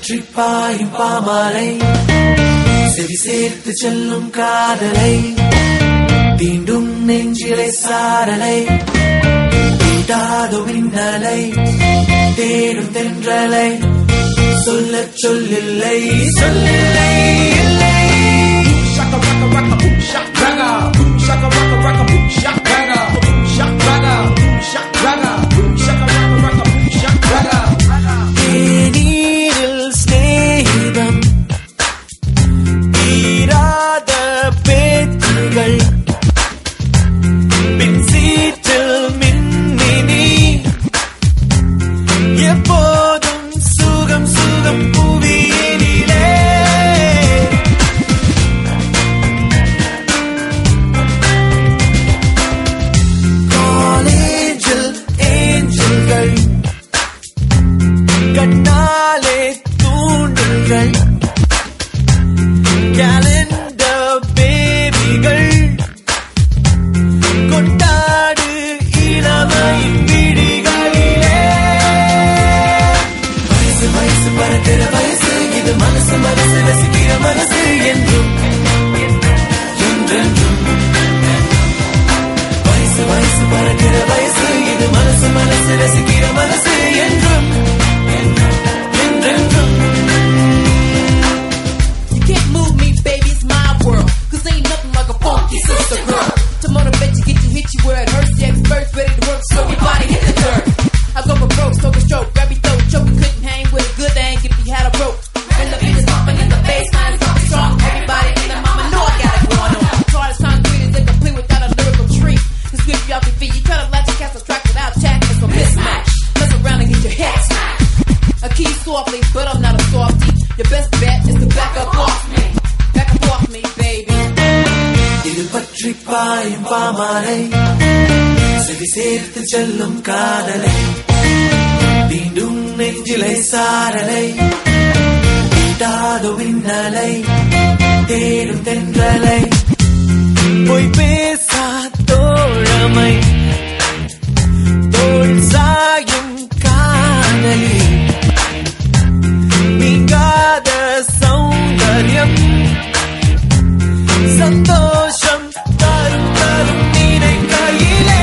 பற்றி பாயும் பாமாலை செவி சேர்த்து செல்லும் காதலை தீண்டும் நெஞ்சிலை சாரலை தீண்டாத விண்ணலை தேடும் தென்றலை சொல்லச் சொல்லில்லை சொல்லில்லை இல்லை Shaka raka raka boom shaka raga boom shaka raka raka boom shaka raga boom shaka raga boom shaka raga boom shaka raka raka boom shaka raga தேநீரில் சிநேகிதம் தீராத பேச்சுகள் பின் சீற்றில் மின்மினி எப்போதும் சுகம் சுகம் புவியினிலே காலேஜில் ஏஞ்சல்கள் கண்ணாலே தூண்டுங்கள் கேலண்டர் பேபிகள் கொண்டாடு இளமையின் விடிகளிலே வயசு வயசு பறக்கிற வயசு இது மனசு மனசு ரசிக்கிற மனசு என்றும் என்றென்றும் வயசு வயசு பறக்கிற வயசு இது மனசு மனசு ரசிக்கிற மனசு என்றும் என்றென்றும் You can't move me, baby, it's my world. Cause ain't nothing like a funky sister girl. To motivate you, get you, hit you where it hurts. The experts ready to work, so everybody hit the dirt. I go for broke, stroke a stroke, grab your throat, choke. You couldn't hang with a good thing if you had a rope. And the beat is pumping in the bass line is pumping strong. Everybody in the mama know I got it going on. Hard as concrete is incomplete without a lyrical treat. To sweep you off your feet, you try to latch a cast a track without check. It's a mismatch. Mess around and get your head smacked. I keep softly, but I'm not a softy. Your best bet is to back up off me. Back up off me, baby. இது பற்றி பாயும் பாமாலை செவி சேர்த்து செல்லும் காதலை தீண்டும் நெஞ்சிலை சாரலை தீண்டாத விண்ணலை தேடும் தென்றலை பொய் பேசா தோழமை தோல் சாயும் காதலி நீங்காத சௌந்தர்யம் சந்தோஷம் தரும் தரும் நினைக்கையிலே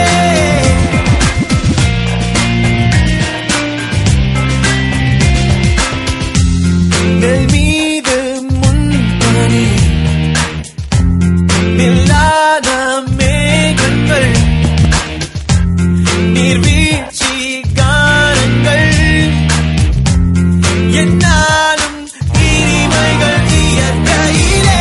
நெல் மீது முன்பணி நில்லாத மேகங்கள் நீர்வீழ்ச்சி காரங்கள் என்னாலும் இனிமைகள் இயற்கையிலே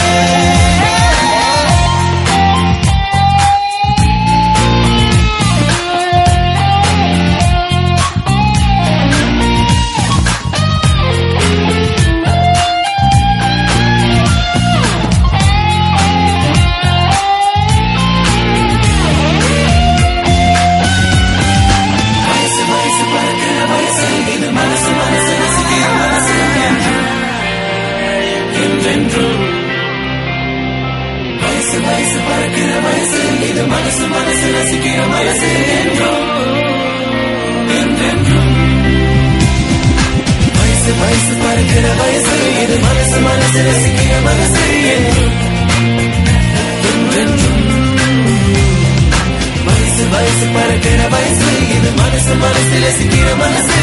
வயசு வயசு பறக்கிற வயசு இது மனசு மனசு ரசிக்கிற மனசு என்றும் என்றென்றும் வயசு வயசு பறக்கிற வயசு இது மனசு மனசு ரசிக்கிற மனசு என்றும் என்றென்றும் வயசு வயசு பறக்கிற வயசு இது மனசு மனசு ரசிக்கிற மனசு என்றும் என்றென்றும் வயசு வயசு பறக்கிற வயசு இது மனசு மனசு ரசிக்கிற மனசு